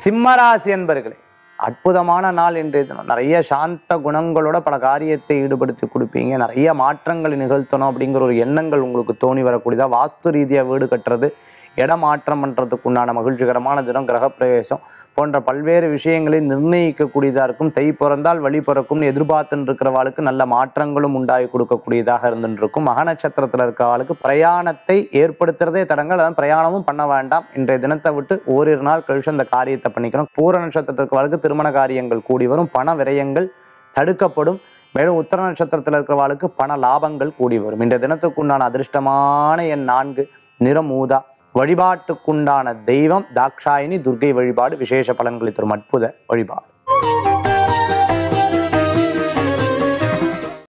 சிம்மராசி என்பர்களே அற்புதமான நாள் இன்றைய தினம் நிறைய சாந்த குணங்களோட பல காரியத்தை ஈடுபடுத்தி கொடுப்பீங்க நிறைய மாற்றங்களை நிகழ்த்தணும் அப்படிங்கிற ஒரு எண்ணங்கள் உங்களுக்கு தோணி வரக்கூடியதா வாஸ்து ரீதியாக வீடு கட்டுறது இடம் மாற்றம் பண்ணுறதுக்கு உண்டான மகிழ்ச்சிகரமான தினம் கிரகப்பிரவேசம் போன்ற பல்வேறு விஷயங்களை நிர்ணயிக்கக்கூடியதாக இருக்கும் தை பிறந்தால் வழி பிறக்கும்னு எதிர்பார்த்துன்னு இருக்கிறவாளுக்கு நல்ல மாற்றங்களும் உண்டாகி கொடுக்கக்கூடியதாக இருந்துட்டு இருக்கும் மக நட்சத்திரத்தில் இருக்கிறவாளுக்கு பிரயாணத்தை ஏற்படுத்துறதே தடங்கள் அதான் பிரயாணமும் பண்ண வேண்டாம் இன்றைய தினத்தை விட்டு ஓரிரு நாள் கழிச்சு அந்த காரியத்தை பண்ணிக்கணும் பூர நட்சத்திரத்தில் இருக்கிறவாளுக்கு திருமண காரியங்கள் கூடி வரும் பண விரயங்கள் தடுக்கப்படும் மேலும் உத்தர நட்சத்திரத்தில் இருக்கிறவாளுக்கு பண லாபங்கள் கூடி வரும் இன்றைய தினத்துக்கு உண்டான அதிர்ஷ்டமான எண் நான்கு நிறம் ஊதா வழிபாட்டுக்குண்டான தெய்வம் தாக்ஷாயினி துர்க்கை வழிபாடு விசேஷ பலன்களை தரும் அற்புத வழிபாடு